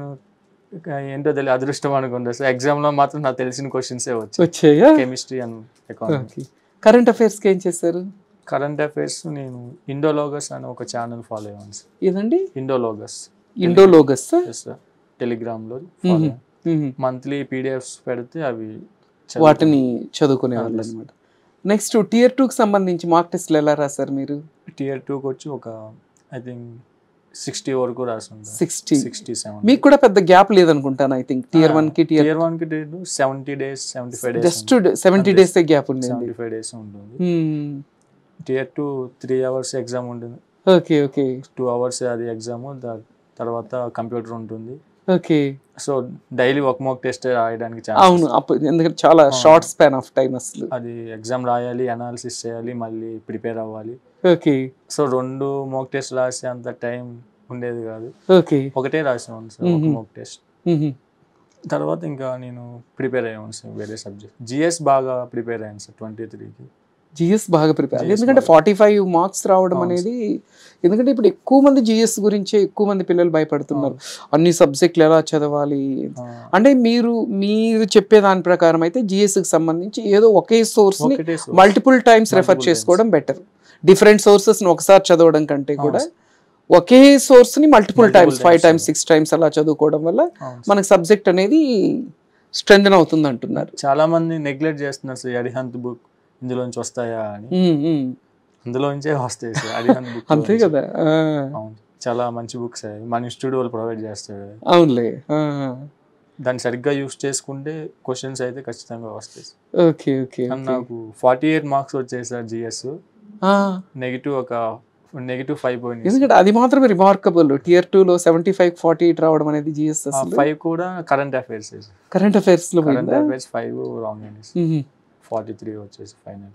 ఏంటో తెలియదు అదృష్టం అనుకుంటా సార్ ఎగ్జామ్ లో మాత్రం నాకు తెలిసిన క్వశ్చన్సే వచ్చాయి వచ్చాయా chemistry and economy okay current affairs కి ఏం చేశారు కరెంట్ అఫైర్స్ నేను ఇండోలోగస్ అని ఒక ఛానల్ ఫాలో అయ్యాను సార్ ఏదండి ఇండోలోగస్ ఇండోలోగస్ ఎస్ సార్ టెలిగ్రామ్ లో మ్మ్. మ్మ్. మంత్లీ పీడిఎఫ్స్ పెడితే అవి వాటిని చదువుకునే వాళ్ళు అనమాట నెక్స్ట్ టియర్ టూకి సంబంధించి మార్క్ టెస్ట్లు ఎలా రాశారు మీరు టియర్ టూకి వచ్చి ఒక ఐ థింక్ సిక్స్టీ వరకు రాసుంటాను సిక్స్టీ సిక్స్టీ సెవెన్ మీకు కూడా పెద్ద గ్యాప్ లేదనుకుంటాను ఐ థింక్ టియర్ వన్ కి టియర్ టియర్ వన్ కి date seventy days seventy five days just seventy days gap ఉండేది సెవెంటీ ఫైవ్ డేస్ ఉంటుంది tier two three hours exam ఉంటుంది ఓకే ఓకే టూ అవర్స్ అది ఎగ్జామ్ తర్వాత కంప్యూటర్ ఉంటుంది ఓకే సో డైలీ ఒక మోక్ టెస్ట్ రాయడానికి అవును ఛాన్స్ అప్పుడు ఎందుకంటే చాలా ఆ. షార్ట్ స్పాన్ ఆఫ్ టైం అసలు అది ఎగ్జామ్ రాయాలి అనాలిసిస్ చేయాలి మళ్ళీ ప్రిపేర్ అవ్వాలి ఓకే సో రెండు మోక్ టెస్ట్ రాసే అంత టైం ఉండేది కాదు ఓకే ఒకటే రాసాను సార్ ఒక మ్మ్. మోక్ టెస్ట్ తర్వాత ఇంకా నేను ప్రిపేర్ అయ్యాను సార్ వేరే సబ్జెక్ట్ జిఎస్ బాగా ప్రిపేర్ అయ్యాను సార్ ట్వంటీ త్రీకి జిఎస్ బాగా ప్రిపేర్ GS ఎందుకంటే బాగా. ఫార్టీ ఫైవ్ మార్క్స్ రావడం అవును అనేది ఎందుకంటే ఇప్పుడు ఎక్కువ మంది జిఎస్ గురించే ఎక్కువ మంది పిల్లలు భయపడుతున్నారు అన్ని సబ్జెక్టులు ఎలా చదవాలి అంటే మీరు మీరు చెప్పే దాని ప్రకారం అయితే GS కి సంబంధించి ఏదో ఒకే సోర్స్ ని ఒకటే source. Multiple times refer Multiple చేసుకోవడం బెటర్ డిఫరెంట్ సోర్సెస్ ని ఒకసారి చదవడం కంటే అవును కూడా సార్. ఒకే సోర్స్ ని multiple Multiple times five times times six times అలా చదువుకోవడం వల్ల అవును సార్. మనకి సబ్జెక్ట్ అనేది స్ట్రెంగ్ అవుతుంది అంటున్నారు చాలా మంది నెగ్లెక్ట్ చేస్తున్నారు సార్ అరిహంత్ బుక్ ఇందులోంచి వస్తాయా అని ఉమ్, ఉమ్. అందులోంచే వస్తాయి సార్ అరిహంత్ బుక్ అంతే కదా ఆ, అవును చాలా మంచి బుక్స్ అవి మన ఇన్స్టిట్యూట్ వాళ్ళు ప్రొవైడ్ చేస్తారు అవునులే ఆ, దాన్ని సరిగ్గా యూస్ చేసుకుంటే క్వశ్చన్స్ అయితే ఖచ్చితంగా వస్తాయి ఓకే ఓకే అండ్ ఓకే నాకు ఫార్టీ ఎయిట్ మార్క్స్ వచ్చాయి సార్ జిఎస్ ఆ, నెగిటివ్ ఒక నెగిటివ్ ఫైవ్ పోయింది ఎందుకంటే అది మాత్రమే రిమార్కబుల్ టియర్ టూ లో సెవెంటీ ఫైవ్ ఫార్టీ ఎయిట్ రావడం అనేది జిఎస్ అసలు ఫైవ్ కూడా కరెంట్ అఫైర్స్ కరెంట్ అఫైర్స్ లో కరెంట్ పోయిందా అఫైర్స్ ఫైవ్ రాంగ్ అండి ఉహు. ఫార్టీ త్రీ వచ్చేసి ఫైనల్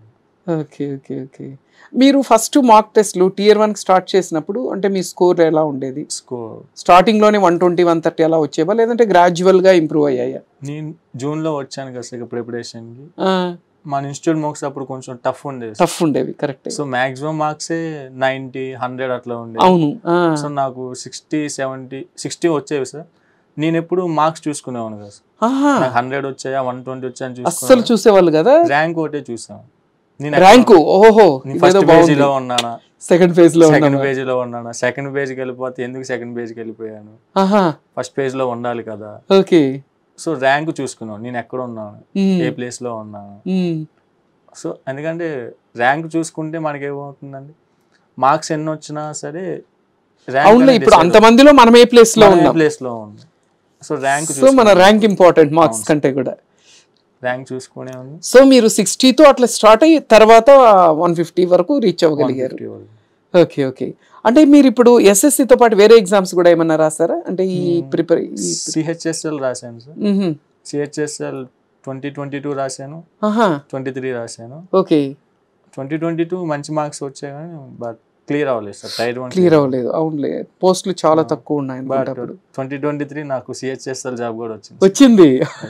ఓకే ఓకే ఓకే మీరు ఫస్ట్ మాక్ టెస్ట్లు టియర్ వన్ స్టార్ట్ చేసినప్పుడు అంటే మీ స్కోర్ ఎలా ఉండేది స్కోర్ స్టార్టింగ్ లోనే వన్ ట్వంటీ వన్ థర్టీ అలా వచ్చేవా లేదంటే గ్రాడ్యువల్ గా ఇంప్రూవ్ అయ్యాయా నేను జూన్లో వచ్చాను కదా సార్ ప్రిపరేషన్కి మన ఇన్స్టిట్యూట్ మార్క్స్ అప్పుడు కొంచెం టఫ్ ఉండేది టఫ్ ఉండేవి కరెక్ట్ సో మాక్సిమం మార్క్సే నైంటీ హండ్రెడ్ అట్లా ఉండేది అవును ఆ, సో నాకు సిక్స్టీ సెవెంటీ సిక్స్టీ వచ్చేవి సార్ నేను ఎప్పుడు మార్క్స్ చూసుకునేవాను కదా సార్. ఆహా, నాకు హండ్రెడ్ వచ్చాయా వన్ ట్వంటీ వచ్చాయని అస్సలు చూసుకున్నాను చూసేవాళ్ళు కదా ర్యాంక్ ఒకటే చూసాను నేను ర్యాంకు ఓహో నేను ఇదేదో ఫస్ట్ బాగుంది పేజీలో ఉన్నానా సెకండ్ ఫేజ్ లో సెకండ్ ఉన్నాను పేజీలో ఉన్నానా సెకండ్ పేజీకి వెళ్ళిపోతే ఎందుకు సెకండ్ పేజీకి వెళ్ళిపోయాను ఆహా ఫస్ట్ పేజ్ లో ఉండాలి కదా ఓకే సో ర్యాంక్ చూసుకున్నాను నేను ఎక్కడ ఉన్నాను ఉమ్, ఏ ప్లేస్ లో ఉన్నాను ఉమ్, సో ఎందుకంటే ర్యాంక్ చూసుకుంటే మనకి ఏమవుతుందండి మార్క్స్ ఎన్ని వచ్చినా సరే అవునులే ఇప్పుడు అంతమందిలో మనం ఏ ప్లేస్ లో ఉన్నాం ప్లేస్ లో ఉంది సో ర్యాంక్ సో మన ర్యాంక్ ఇంపార్టెంట్ మార్క్స్ కంటే కూడా ర్యాంక్ చూసుకునే ఉంది సో మీరు సిక్స్టీతో అట్లా స్టార్ట్ అయ్యి తర్వాత వన్ ఫిఫ్టీ వరకు రీచ్ అవ్వగలిగారు 150 వరకు. ఓకే ఓకే అంటే మీరు ఇప్పుడు SSC తో పాటు వేరే ఎగ్జామ్స్ కూడా ఏమన్నా రాస్తారా అంటే ఈ ప్రిపేర్ సిహెచ్ఎస్ఎల్ రాశాను sir CHSL twenty twenty two రాశాను ఆహా ట్వంటీ త్రీ రాశాను ఓకే ట్వంటీ ట్వంటీ టూ మంచి మార్క్స్ వచ్చాయి కానీ బట్ క్లియర్ అవ్వలేదు సార్ టైర్ వన్ క్లియర్ అవ్వలేదు అవునులే పోస్టులు చాలా తక్కువ ఉన్నాయి బట్ అనుకుంటా అప్పుడు ట్వంటీ ట్వంటీ త్రీ నాకు సిహెచ్ఎస్ఎల్ జాబ్ కూడా వచ్చింది వచ్చింది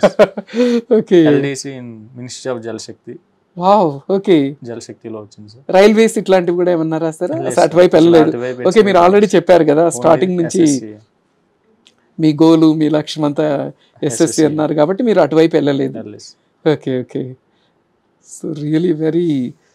okay LDC in ministry of Jal Shakti wow okay జలశక్తిలో వచ్చింది సార్ రైల్వేస్ ఇట్లాంటివి కూడా ఏమన్నా రాస్తారా లేదు అసలు సార్. అటువైపు వెళ్ళలేదు అటువైపు ఓకే మీరు వెళ్ళలేదు. ఆల్రెడీ చెప్పారు కదా Only స్టార్టింగ్ నుంచి SSC. మీ గోలు మీ లక్ష్యం అంతా ఎస్ఎస్సి SSC. అన్నారు కాబట్టి మీరు అటువైపు వెళ్ళలేదు LS. Okay okay so really very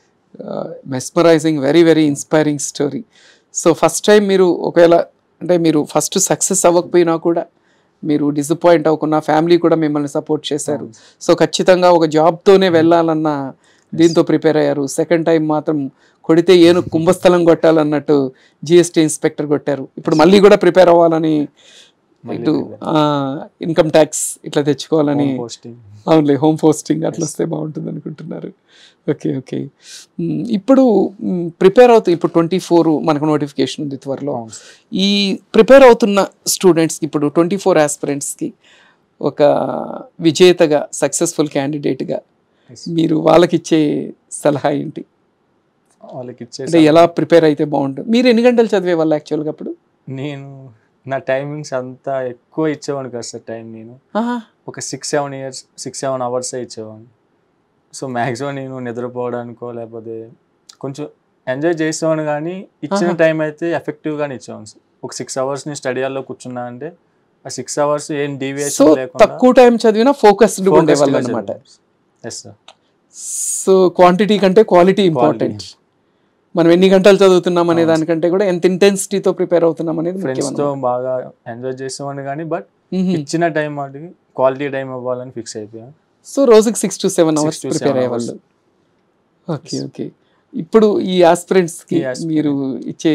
mesmerising very very inspiring story so first time మీరు ఒకవేళ అంటే మీరు ఫస్ట్ సక్సెస్ అవ్వకపోయినా కూడా మీరు డిసప్పాయింట్ అవ్వకున్నా ఫ్యామిలీ కూడా మిమ్మల్ని సపోర్ట్ చేశారు సో ఖచ్చితంగా ఒక జాబ్తోనే వెళ్ళాలన్న దీంతో ప్రిపేర్ అయ్యారు సెకండ్ టైం మాత్రం కొడితే ఏను కుంభస్థలం కొట్టాలన్నట్టు జిఎస్టీ ఇన్స్పెక్టర్ కొట్టారు ఇప్పుడు మళ్ళీ కూడా ప్రిపేర్ అవ్వాలని మళ్ళీ ఇటు ఇన్కమ్ ట్యాక్స్ ఇట్లా తెచ్చుకోవాలని Home posting. అవునులే హోమ్ పోస్టింగ్ అట్లా వస్తే బాగుంటుంది అనుకుంటున్నారు ఓకే ఓకే మ్, ఇప్పుడు ప్రిపేర్ అవుతూ ఇప్పుడు ట్వంటీ ఫోర్ మనకు నోటిఫికేషన్ ఉంది త్వరలో అవును సార్. ఈ ప్రిపేర్ అవుతున్న స్టూడెంట్స్కి ఇప్పుడు ట్వంటీ ఫోర్ ఆస్పిరెంట్స్కి ఒక విజేతగా సక్సెస్ఫుల్ క్యాండిడేట్గా Yes. మీరు వాళ్ళకి ఇచ్చే సలహా ఏంటి వాళ్ళకి అంటే ఇచ్చేసి ఎలా ప్రిపేర్ అయితే బాగుంటుంది మీరు ఎన్ని గంటలు చదివే వాళ్ళు యాక్చువల్గా అప్పుడు నేను నా టైమింగ్స్ అంతా ఎక్కువ ఇచ్చేవాడిని కదా సార్ టైం నేను ఆహా, ఒక six seven years six seven అవర్సే ఇచ్చేవాడిని సో మ్యాక్సిమం నేను నిద్రపోవడానికో లేకపోతే కొంచెం ఎంజాయ్ చేసేవాడిని కానీ ఇచ్చిన ఆహా. టైం అయితే ఎఫెక్టివ్గానే ఇచ్చేవాడిని సార్ ఒక సిక్స్ అవర్స్ ని స్టడీ హాల్లో కూర్చున్నా అంటే ఆ సిక్స్ అవర్స్ ఏం సో డీవియేషన్ లేకుండా తక్కువ టైం చదివినా ఫోకస్డ్ ఉండేవాళ్ళు అనమాట ఎస్ సార్ సో క్వాంటిటీ కంటే క్వాలిటీ ఇంపార్టెంట్ మనం ఎన్ని గంటలు చదువుతున్నాం అనే దానికంటే కూడా ఎంత ఇంటెన్సిటీతో ప్రిపేర్ అవుతున్నాం అనేది ముఖ్యం ఫ్రెండ్స్ తో అన్నమాట. బాగా ఎంజాయ్ చేసేవాడిని కానీ బట్ మ్మ్. ఇచ్చిన టైం వాటికి క్వాలిటీ టైం ఇవ్వాలని ఫిక్స్ అయిపోయాను సో రోజుకి six to seven Six hours to prepare seven అయ్యేవాళ్ళు ఓకే ఓకే ఇప్పుడు ఈ aspirants కి ఈ aspirant. మీరు ఇచ్చే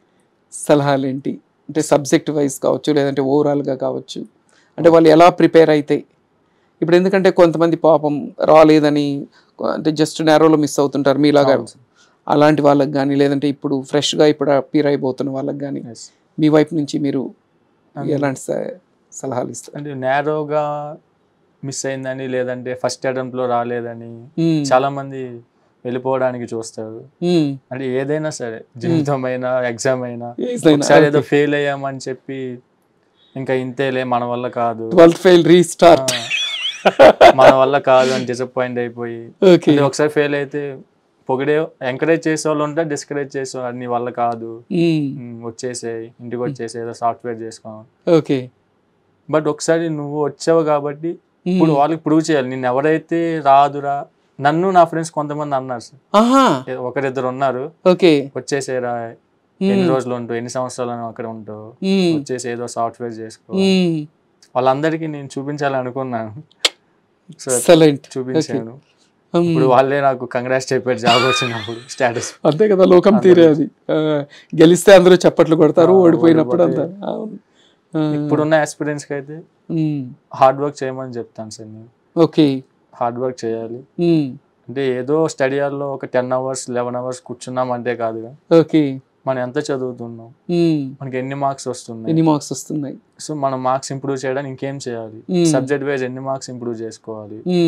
సలహాలు ఏంటి అంటే సబ్జెక్ట్ వైజ్ కావచ్చు లేదంటే overall గా కావచ్చు అంటే వాళ్ళు ఎలా ప్రిపేర్ అయితే ఇప్పుడు ఎందుకంటే కొంతమంది పాపం రాలేదని అంటే జస్ట్ నేరోలో మిస్ అవుతుంటారు మీలాగా అవును సార్. అలాంటి వాళ్ళకి కానీ లేదంటే ఇప్పుడు ఫ్రెష్గా ఇప్పుడు అపీర్ అయిపోతున్న వాళ్ళకి కానీ Yes. మీ వైపు నుంచి మీరు And- ఎలాంటి స- సలహాలు ఇస్తారు అంటే నేరోగా మిస్ అయిందని లేదంటే ఫస్ట్ అటెంప్ట్ లో రాలేదని మ్మ్. చాలా మంది వెళ్ళిపోవడానికి చూస్తారు మ్మ్. అంటే ఏదైనా సరే జీవితం అయినా ఎగ్జామ్ అయినా ఏదైనా, ఒకసారి ఏదో okay. ఫెయిల్ అయ్యామని చెప్పి ఇంకా ఇంతేలే మన వల్ల కాదు ట్వెల్త్ ఫెయిల్ రీస్టార్ట్ ఆ, మన వల్ల కాదు అని డిసప్పాయింట్ అయిపోయి ఓకే అంటే ఒకసారి ఫెయిల్ అయితే పొగిడే ఎంకరేజ్ చేసే వాళ్ళు ఉంటారు డిస్కరేజ్ చేసే వాళ్ళు నీ వల్ల కాదు ఉమ్, వచ్చేసేయ్ ఇంటికి వచ్చేసి ఏదో సాఫ్ట్వేర్ చేసుకో ఓకే బట్ ఒకసారి నువ్వు వచ్చావు కాబట్టి ఇప్పుడు వాళ్ళకి ప్రూవ్ చేయాలి నేను ఎవరైతే రాదురా నన్ను నా ఫ్రెండ్స్ కొంతమంది అన్నారు సార్ ఆహా ఏ- ఒకరిద్దరు ఉన్నారు ఓకే వచ్చేసేరా ఎన్ని రోజులు ఉంటావు ఎన్ని సంవత్సరాలు అక్కడ ఉంటావు వచ్చేసి ఏదో సాఫ్ట్వేర్ చేసుకో వాళ్ళందరికీ నేను చూపించాలనుకున్నాను సో ఎక్సలెంట్ చూపించాను ఇప్పుడు వాళ్ళే నాకు కంగ్రాట్స్ చెప్పారు జాబ్ వచ్చినప్పుడు స్టేటస్ అంతే కదా లోకం తీరే అది ఆ, గెలిస్తే అందరూ చప్పట్లు కొడతారు ఆ, ఓడిపోయినప్పుడు అంతా ఓడిపోతే. అవును ఆ, ఇప్పుడున్న ఎక్స్పీరియన్స్ కి అయితే ఉమ్, హార్డ్ వర్క్ చేయమని చెప్తాను సార్ నేను ఓకే హార్డ్ వర్క్ చేయాలి ఉమ్, అంటే ఏదో స్టడీ హాల్లో ఒక టెన్ అవర్స్ లెవెన్ అవర్స్ కూర్చున్నాం అంటే కాదుగా ఓకే మనం ఎంత చదువుతున్నాం ఉమ్, మనకి ఎన్ని మార్క్స్ వస్తున్నాయి ఎన్ని మార్క్స్ వస్తున్నాయి సో మనం మార్క్స్ ఇంప్రూవ్ చేయడానికి ఇంకేం చేయాలి Hmm. సబ్జెక్ట్ వైజ్ ఎన్ని మార్క్స్ ఇంప్రూవ్ చేసుకోవాలి ఉమ్,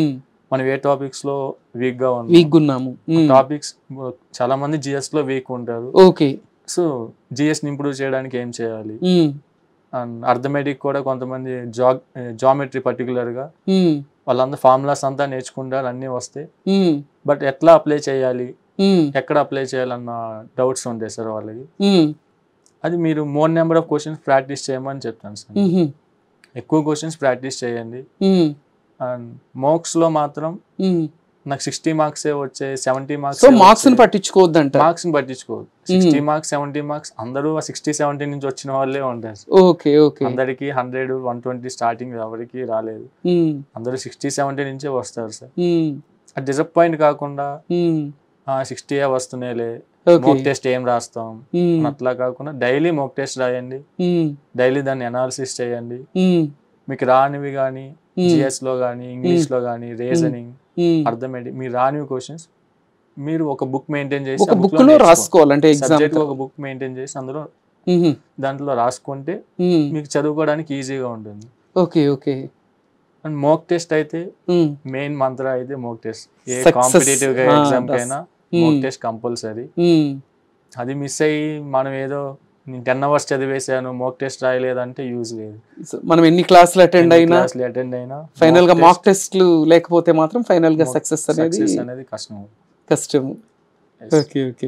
మనం ఏ టాపిక్స్ లో వీక్ గా ఉన్నాం వీక్ ఉన్నాము టాపిక్స్ చాలా మంది జిఎస్ లో వీక్ ఉంటారు ఓకే సో జిఎస్ ని ఇంప్రూవ్ చేయడానికి ఏం చేయాలి అండ్ అర్థమెటిక్ కూడా కొంతమంది జా జామెట్రీ పర్టికులర్ గా వాళ్ళందరూ ఫార్ములాస్ అంతా నేర్చుకుంటారు అన్నీ వస్తాయి బట్ ఎట్లా అప్లై చేయాలి ఎక్కడ అప్లై చేయాలన్న డౌట్స్ ఉంటాయి సార్ వాళ్ళకి అది మీరు more number of questions practice చేయమని చెప్తాను సార్ ఎక్కువ క్వశ్చన్స్ ప్రాక్టీస్ చేయండి అండ్ మోక్స్ లో మాత్రం నాకు సిక్స్టీ మార్క్స్ వచ్చే సెవెంటీ మార్క్స్ సో మార్క్స్ ని పట్టించుకోవద్దంట మార్క్స్ ని పట్టించుకోదు సిక్స్టీ మార్క్స్ సెవెంటీ మార్క్స్ అందరూ సిక్స్టీ సెవెంటీ నుంచి వచ్చిన వాళ్ళే ఉంటారు ఓకే ఓకే అందరికి హండ్రెడ్ వన్ ట్వంటీ స్టార్టింగ్ ఎవరికి రాలేదు అందరూ సిక్స్టీ సెవెంటీ నుంచే వస్తారు సార్ అది డిసప్పాయింట్ కాకుండా సిక్స్టీ వస్తున్నాయిలే మోక్ ఓకే టెస్ట్ ఏం రాస్తాం అని అట్లా కాకుండా డైలీ మోక్ టెస్ట్ రాయండి డైలీ దాన్ని అనాలిసిస్ చేయండి మీకు రానివి కానీ జిఎస్ లో కానీ ఇంగ్లీష్ లో కానీ రీజనింగ్ అర్థమేంటి మీరు రానివి క్వశ్చన్స్ మీరు ఒక బుక్ మెయింటైన్ చేసి ఒక బుక్ లో రాసుకోవాలంటే ఎగ్జామ్ సబ్జెక్ట్ ఒక బుక్ మెయింటైన్ చేసి అందులో దాంట్లో రాసుకుంటే మీకు చదువుకోవడానికి ఈజీగా ఉంటుంది okay okay and mock test అయితే మెయిన్ మంత్ర అయితే మోక్ టెస్ట్ ఏ Success. Competitive Ah, exam that's- కైనా మోక్ టెస్ట్ కంపల్సరీ అది మిస్ అయ్యి మనం ఏదో నేను టెన్ అవర్స్ చదివేశాను మోక్ టెస్ట్ రాయలేదంటే యూజ్ లేదు మనం ఎన్ని క్లాసులు అటెండ్ అయినా అటెండ్ అయినా ఫైనల్ గా మాక్ టెస్ట్లు లేకపోతే మాత్రం ఫైనల్ గా సక్సెస్ అనేది సక్సెస్ అనేది కష్టం కష్టం Yes. ఓకే ఓకే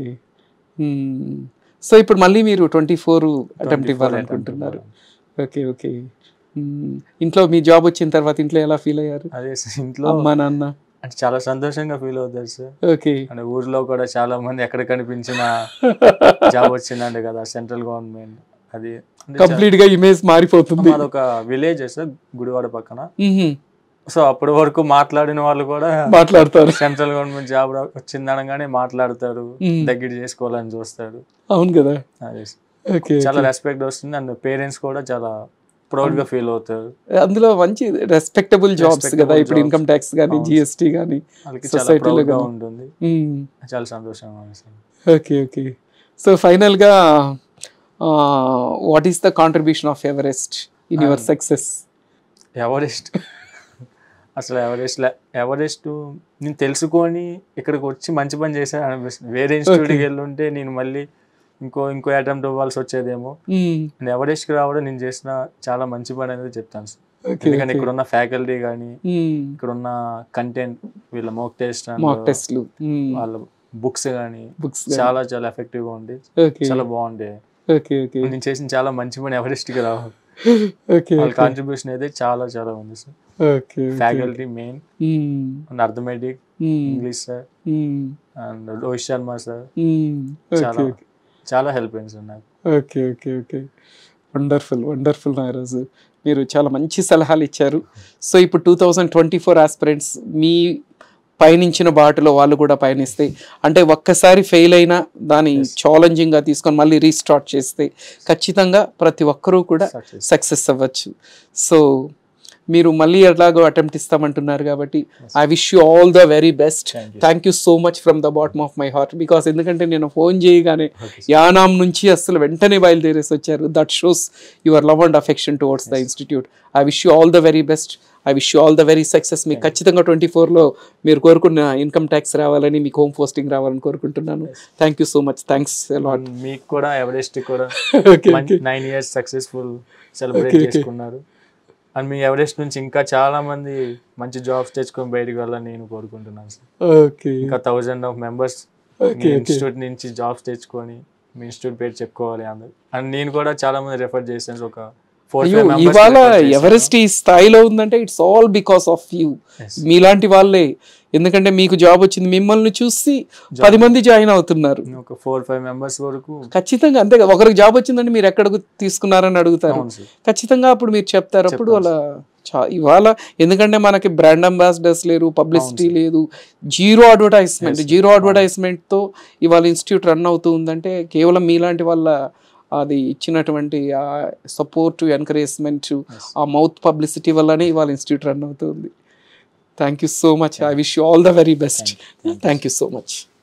సో ఇప్పుడు మళ్ళీ మీరు ట్వంటీ ఫోర్ అటెంప్ట్ 24 ఇవ్వాలనుకుంటున్నారు attempt ఓకే ఓకే ఇంట్లో మీ జాబ్ వచ్చిన తర్వాత ఇంట్లో ఎలా ఫీల్ అయ్యారు అదే సార్ ఇంట్లో అమ్మా నాన్న అంటే చాలా సంతోషంగా ఫీల్ అవుతారు సార్ ఓకే అంటే ఊర్లో కూడా చాలా మంది ఎక్కడ కనిపించిన జాబ్ వచ్చిందంటే కదా సెంట్రల్ గవర్నమెంట్ అది అంటే కంప్లీట్ గా ఇమేజ్ మారిపోతుంది చాలా- అదొక విలేజ్ సార్ గుడివాడ పక్కన మ్మ్. సో అప్పటి వరకు మాట్లాడిన వాళ్ళు కూడా మాట్లాడతారు సెంట్రల్ గవర్నమెంట్ జాబ్ వచ్చింది అనగానే మాట్లాడతారు మ్మ్. దగ్గర చేసుకోవాలని చూస్తారు అవును కదా అదే సార్. ఓకే చాలా రెస్పెక్ట్ వస్తుంది అండ్ పేరెంట్స్ కూడా చాలా ప్రౌడ్ గా ఫీల్ అవుతారు అందులో మంచి రెస్పెక్టబుల్ జాబ్స్ కదా Respectable ఇప్పుడు jobs. ఇన్కమ్ ట్యాక్స్ కానీ అవును. జిఎస్టీ కానీ వాళ్ళకి చాలా Society లో ప్రౌడ్ గా కానీ. ఉంటుంది చాలా సంతోషంగా ఉంది సార్ ఓకే ఓకే సో ఫైనల్గా what is the contribution of Everest in your Um, success Everest అసలు ఎవరెస్ట్ లే- ఎవరెస్ట్ నేను తెలుసుకొని ఇక్కడికి వచ్చి మంచి పని చేశాను అనిపిస్తుంది వేరే ఇన్స్టిట్యూట్కి వెళ్ళి ఉంటే నేను మళ్ళీ ఇంకో ఇంకో అటెంప్ట్ ఇవ్వాల్సి వచ్చేదేమో నేను ఎవరెస్ట్కి రావడం నేను చేసిన చాలా మంచి పని అనేది చెప్తాను సార్ ఎందుకంటే ఇక్కడ ఉన్న ఫ్యాకల్టీ కానీ ఇక్కడ ఉన్న కంటెంట్ వీళ్ళ మోక్ టెస్ట్ మాక్ టెస్ట్లు వాళ్ళ బుక్స్ కానీ బుక్స్ చాలా చాలా ఎఫెక్టివ్ గా ఉంది ఓకే చాలా బాగుంటాయి ఓకే ఓకే నేను చేసిన చాలా మంచి పని ఎవరెస్ట్ కి రావు ఓకే వాళ్ళ కాంట్రిబ్యూషన్ అయితే చాలా చాలా ఉంది sir okay faculty main and arithmetic English sir and Rohit Sharma sir చాలా ఓకే చాలా హెల్ప్ అయింది సార్ నాకు okay okay okay wonderful wonderful Nagaraju మీరు చాలా మంచి సలహాలు ఇచ్చారు సో ఇప్పుడు two thousand twenty four aspirants మీ పయనించిన బాటలో వాళ్ళు కూడా పయనిస్తే అంటే ఒక్కసారి ఫెయిల్ అయినా దాన్ని ఛాలెంజింగ్గా తీసుకొని మళ్ళీ రీస్టార్ట్ చేస్తే ఖచ్చితంగా ప్రతి ఒక్కరూ కూడా సక్సెస్ సక్సెస్ అవ్వచ్చు సో మీరు మళ్ళీ ఎలాగో అటెంప్ట్ ఇస్తామంటున్నారు కాబట్టి I wish you all the very best Thank you. Thank you so much from the bottom of my heart because ఎందుకంటే నేను ఫోన్ చేయగానే యానాం నుంచి అసలు వెంటనే బయలుదేరేసి వచ్చారు that shows your love and affection towards the institute I wish you all the very best I wish you all the very success మీకు ఖచ్చితంగా ట్వంటీ ఫోర్లో మీరు కోరుకున్న ఇన్కమ్ ట్యాక్స్ రావాలని మీకు హోమ్ పోస్టింగ్ రావాలని కోరుకుంటున్నాను thank you so much thanks lot మీకు కూడా ఎవరెస్ట్ కూడా okay nine years successful celebrate Okay, okay. చేసుకున్నారు అండ్ మీ ఎవరెస్ట్ నుంచి ఇంకా చాలా మంది మంచి జాబ్స్ తెచ్చుకొని బయటకు వెళ్ళాలని నేను కోరుకుంటున్నాను సార్ ఓకే ఇంకా thousand of members Okay, okay. Institute నుంచి జాబ్స్ తెచ్చుకొని మీ ఇన్స్టిట్యూట్ పేరు చెప్పుకోవాలి అందరు అండ్ నేను కూడా చాలా మంది రెఫర్ చేశాను ఒక ఫోర్ అయ్యో ఇవాళ ఎవరెస్ట్ ఈ స్థాయిలో ఉందంటే it's all because of you మీలాంటి వాళ్ళే ఎందుకంటే మీకు జాబ్ వచ్చింది మిమ్మల్ని చూసి పది మంది జాయిన్ అవుతున్నారు ఒక ఫోర్ ఫైవ్ మెంబర్స్ వరకు ఖచ్చితంగా అంతే కదా ఒకరికి జాబ్ వచ్చిందంటే మీరు ఎక్కడికి తీసుకున్నారని అడుగుతారు అవును సార్ ఖచ్చితంగా అప్పుడు మీరు చెప్తారు అప్పుడు అలా చా ఇవాళ ఎందుకంటే మనకి బ్రాండ్ అంబాసిడర్స్ లేరు పబ్లిసిటీ లేదు జీరో అడ్వర్టైజ్మెంట్ జీరో అడ్వర్టైజ్మెంట్ తో ఇవాళ ఇన్స్టిట్యూట్ రన్ అవుతూ ఉందంటే కేవలం మీలాంటి వాళ్ళ అది ఇచ్చినటువంటి ఆ సపోర్ట్ ఎంకరేజ్మెంట్ ఆ మౌత్ పబ్లిసిటీ వల్లనే ఇవాళ ఇన్స్టిట్యూట్ రన్ అవుతుంది thank you so much I wish you all the very best thank you so much